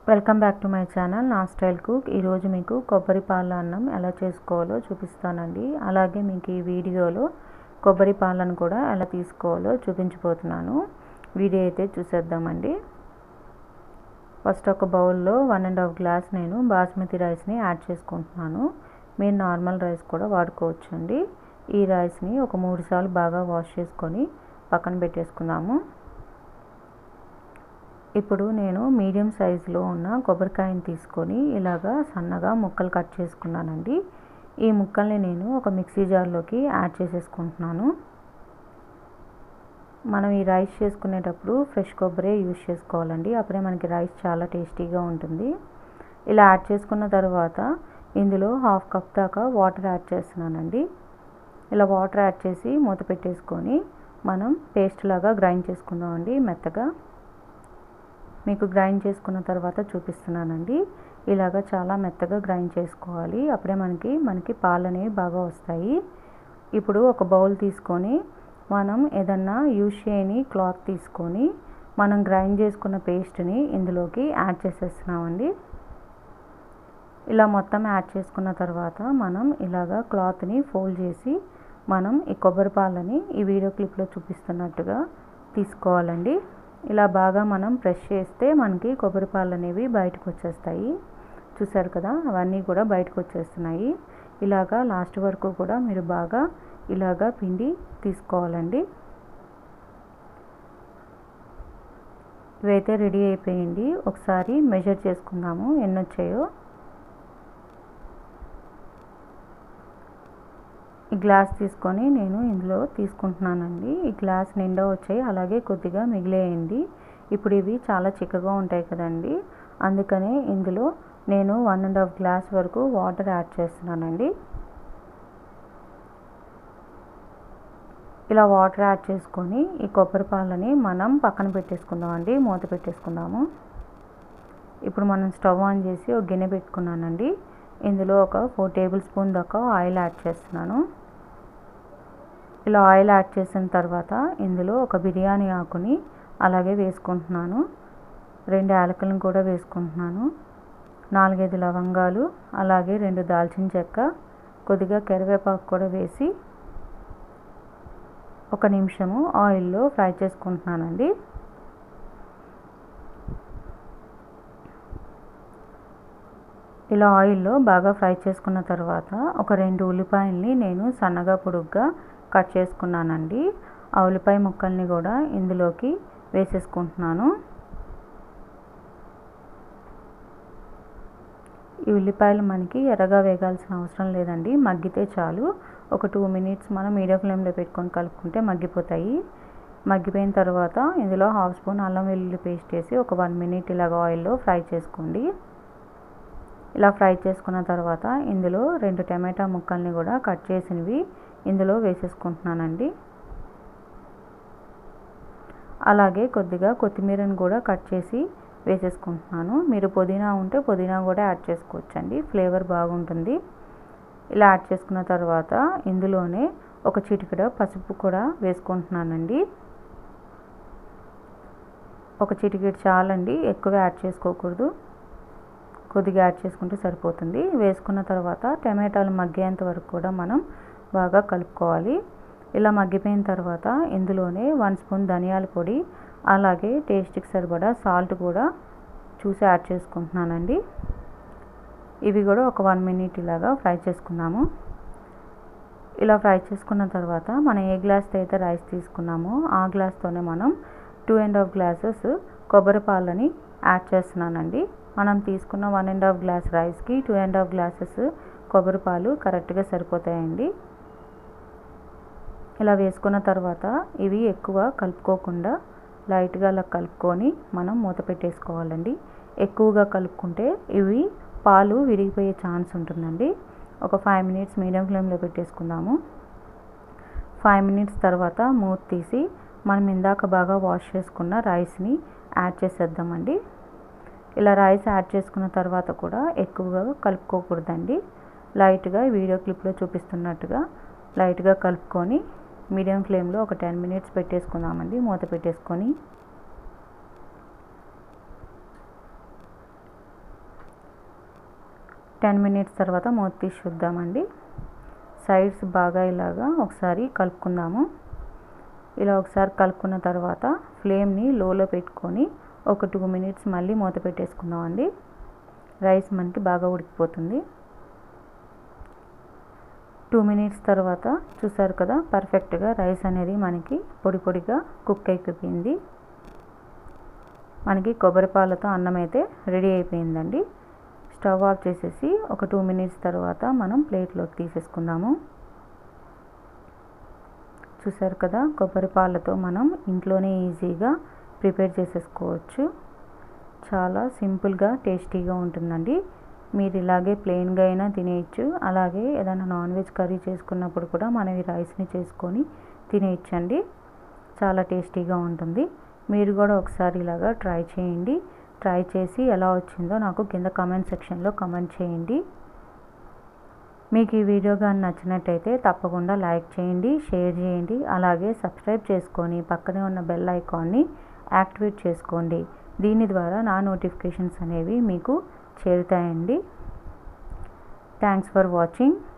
welcome back to my channel నా style cook ఈరోజు మీకు కొబ్బరి పాల అన్నం ఎలా చేసుకోవాలో చూపిస్తానండి అలాగే మీకు ఈ వీడియోలో కొబ్బరి పాలను కూడా ఎలా తీసుకోవాలో చూపించబోతున్నాను వీడియో అయితే చూసేద్దామండి ఫస్ట్ ఒక బౌల్లో వన్ అండ్ హాఫ్ గ్లాస్ నేను బాస్మతి రైస్ని యాడ్ చేసుకుంటున్నాను మీరు నార్మల్ రైస్ కూడా వాడుకోవచ్చండి ఈ రైస్ని ఒక మూడు సార్లు బాగా వాష్ చేసుకొని పక్కన పెట్టేసుకుందాము ఇప్పుడు నేను మీడియం సైజులో ఉన్న కొబ్బరికాయని తీసుకొని ఇలాగా సన్నగా ముక్కలు కట్ చేసుకున్నానండి ఈ ముక్కల్ని నేను ఒక మిక్సీ జార్లోకి యాడ్ చేసేసుకుంటున్నాను మనం ఈ రైస్ చేసుకునేటప్పుడు ఫ్రెష్ కొబ్బరే యూజ్ చేసుకోవాలండి అప్పుడే మనకి రైస్ చాలా టేస్టీగా ఉంటుంది ఇలా యాడ్ చేసుకున్న తర్వాత ఇందులో హాఫ్ కప్ దాకా వాటర్ యాడ్ చేస్తున్నానండి ఇలా వాటర్ యాడ్ చేసి మూత పెట్టేసుకొని మనం పేస్ట్ లాగా గ్రైండ్ చేసుకుందామండి మెత్తగా మీకు గ్రైండ్ చేసుకున్న తర్వాత చూపిస్తున్నానండి ఇలాగ చాలా మెత్తగా గ్రైండ్ చేసుకోవాలి అప్పుడే మనకి మనకి పాలు అనేవి బాగా వస్తాయి ఇప్పుడు ఒక బౌల్ తీసుకొని మనం ఏదన్నా యూజ్ చేయని క్లాత్ తీసుకొని మనం గ్రైండ్ చేసుకున్న పేస్ట్ని ఇందులోకి యాడ్ చేసేస్తున్నామండి ఇలా మొత్తం యాడ్ చేసుకున్న తర్వాత మనం ఇలాగ క్లాత్ని ఫోల్డ్ చేసి మనం ఈ కొబ్బరి పాలని ఈ వీడియో క్లిప్లో చూపిస్తున్నట్టుగా తీసుకోవాలండి ఇలా బాగా మనం ప్రెస్ చేస్తే మనకి కొబ్బరి పాలు అనేవి బయటకు వచ్చేస్తాయి చూసారు కదా అవన్నీ కూడా బయటకు వచ్చేస్తున్నాయి ఇలాగా లాస్ట్ వరకు కూడా మీరు బాగా ఇలాగా పిండి తీసుకోవాలండి ఇవైతే రెడీ అయిపోయింది ఒకసారి మెజర్ చేసుకుందాము ఎన్ని వచ్చాయో ఈ గ్లాస్ తీసుకొని నేను ఇందులో తీసుకుంటున్నానండి ఈ గ్లాస్ నిండా వచ్చాయి అలాగే కొద్దిగా మిగిలేయండి ఇప్పుడు ఇవి చాలా చిక్కగా ఉంటాయి కదండి అందుకనే ఇందులో నేను వన్ అండ్ హాఫ్ గ్లాస్ వరకు వాటర్ యాడ్ చేస్తున్నానండి ఇలా వాటర్ యాడ్ చేసుకొని ఈ కొబ్బరి పాలని మనం పక్కన పెట్టేసుకుందాం అండి మూత పెట్టేసుకుందాము ఇప్పుడు మనం స్టవ్ ఆన్ చేసి ఒక గిన్నె పెట్టుకున్నానండి ఇందులో ఒక ఫోర్ టేబుల్ స్పూన్ దాకా ఆయిల్ యాడ్ చేస్తున్నాను ఇలా ఆయిల్ యాడ్ చేసిన తర్వాత ఇందులో ఒక బిర్యానీ ఆకుని అలాగే వేసుకుంటున్నాను రెండు యాలకులను కూడా వేసుకుంటున్నాను నాలుగైదు లవంగాలు అలాగే రెండు దాల్చిన చెక్క కొద్దిగా కరివేపాకు కూడా వేసి ఒక నిమిషము ఆయిల్లో ఫ్రై చేసుకుంటున్నానండి ఇలా ఆయిల్లో బాగా ఫ్రై చేసుకున్న తర్వాత ఒక రెండు ఉల్లిపాయల్ని నేను సన్నగా పొడుగ్గా కట్ చేసుకున్నానండి ఆ ఉల్లిపాయ ముక్కల్ని కూడా ఇందులోకి వేసేసుకుంటున్నాను ఈ ఉల్లిపాయలు మనకి ఎర్రగా వేగాల్సిన అవసరం లేదండి మగ్గితే చాలు ఒక టూ మినిట్స్ మనం మీడియం ఫ్లేమ్లో పెట్టుకొని కలుపుకుంటే మగ్గిపోతాయి మగ్గిపోయిన తర్వాత ఇందులో హాఫ్ స్పూన్ అల్లం వెల్లుల్లి పేస్ట్ వేసి ఒక వన్ మినిట్ ఇలాగ ఆయిల్లో ఫ్రై చేసుకోండి ఇలా ఫ్రై చేసుకున్న తర్వాత ఇందులో రెండు టమాటా ముక్కల్ని కూడా కట్ చేసినవి ఇందులో వేసేసుకుంటున్నానండి అలాగే కొద్దిగా కొత్తిమీరని కూడా కట్ చేసి వేసేసుకుంటున్నాను మీరు పుదీనా ఉంటే పుదీనా కూడా యాడ్ చేసుకోవచ్చండి ఫ్లేవర్ బాగుంటుంది ఇలా యాడ్ చేసుకున్న తర్వాత ఇందులోనే ఒక చిటికెడ పసుపు కూడా వేసుకుంటున్నానండి ఒక చిటికెడు చాలండి ఎక్కువ యాడ్ చేసుకోకూడదు కొద్దిగా యాడ్ చేసుకుంటే సరిపోతుంది వేసుకున్న తర్వాత టమాటాలు మగ్గేంత వరకు కూడా మనం బాగా కలుపుకోవాలి ఇలా మగ్గిపోయిన తర్వాత ఇందులోనే వన్ స్పూన్ ధనియాల పొడి అలాగే టేస్ట్కి సరిపడా సాల్ట్ కూడా చూసి యాడ్ చేసుకుంటున్నానండి ఇవి కూడా ఒక వన్ మినిట్ ఇలాగా ఫ్రై చేసుకున్నాము ఇలా ఫ్రై చేసుకున్న తర్వాత మనం ఏ గ్లాస్తో అయితే రైస్ తీసుకున్నామో ఆ గ్లాస్తోనే మనం టూ అండ్ హాఫ్ గ్లాసెస్ కొబ్బరి పాలని యాడ్ చేస్తున్నానండి మనం తీసుకున్న వన్ అండ్ హాఫ్ గ్లాస్ రైస్కి టూ అండ్ హాఫ్ గ్లాసెస్ కొబ్బరి పాలు కరెక్ట్గా సరిపోతాయండి ఇలా వేసుకున్న తర్వాత ఇవి ఎక్కువ కలుపుకోకుండా లైట్గా అలా కలుపుకొని మనం మూత పెట్టేసుకోవాలండి ఎక్కువగా కలుపుకుంటే ఇవి పాలు విరిగిపోయే ఛాన్స్ ఉంటుందండి ఒక ఫైవ్ మినిట్స్ మీడియం ఫ్లేమ్లో పెట్టేసుకుందాము ఫైవ్ మినిట్స్ తర్వాత మూత తీసి మనం ఇందాక బాగా వాష్ చేసుకున్న రైస్ని యాడ్ చేసేద్దామండి ఇలా రైస్ యాడ్ చేసుకున్న తర్వాత కూడా ఎక్కువగా కలుపుకోకూడదండి లైట్గా వీడియో క్లిప్లో చూపిస్తున్నట్టుగా లైట్గా కలుపుకొని మీడియం ఫ్లేమ్లో ఒక టెన్ మినిట్స్ పెట్టేసుకుందామండి మూత పెట్టేసుకొని టెన్ మినిట్స్ తర్వాత మూత తీసి చూద్దామండి సైడ్స్ బాగా ఇలాగా ఒకసారి కలుపుకుందాము ఇలా ఒకసారి కలుపుకున్న తర్వాత ఫ్లేమ్ని లోలో పెట్టుకొని ఒక టూ మినిట్స్ మళ్ళీ మూత పెట్టేసుకుందామండి రైస్ మనకి బాగా ఉడికిపోతుంది టూ మినిట్స్ తర్వాత చూసారు కదా పర్ఫెక్ట్గా రైస్ అనేది మనకి పొడి పొడిగా కుక్ అయిపోయింది మనకి కొబ్బరి పాలతో అన్నం అయితే రెడీ అయిపోయిందండి స్టవ్ ఆఫ్ చేసేసి ఒక టూ మినిట్స్ తర్వాత మనం ప్లేట్లోకి తీసేసుకుందాము చూసారు కదా కొబ్బరి పాలతో మనం ఇంట్లోనే ఈజీగా ప్రిపేర్ చేసేసుకోవచ్చు చాలా సింపుల్గా టేస్టీగా ఉంటుందండి మీరు ఇలాగే ప్లెయిన్గా అయినా తినేయచ్చు అలాగే ఏదైనా నాన్ వెజ్ కర్రీ చేసుకున్నప్పుడు కూడా మనం ఈ రైస్ని చేసుకొని తినేయచ్చండి చాలా టేస్టీగా ఉంటుంది మీరు కూడా ఒకసారి ఇలాగా ట్రై చేయండి ట్రై చేసి ఎలా వచ్చిందో నాకు కింద కామెంట్ సెక్షన్లో కామెంట్ చేయండి మీకు ఈ వీడియో కానీ నచ్చినట్టయితే తప్పకుండా లైక్ చేయండి షేర్ చేయండి అలాగే సబ్స్క్రైబ్ చేసుకొని పక్కనే ఉన్న బెల్ ఐకాన్ని యాక్టివేట్ చేసుకోండి దీని ద్వారా నా నోటిఫికేషన్స్ అనేవి మీకు చేరుతాయండి థ్యాంక్స్ ఫర్ వాచింగ్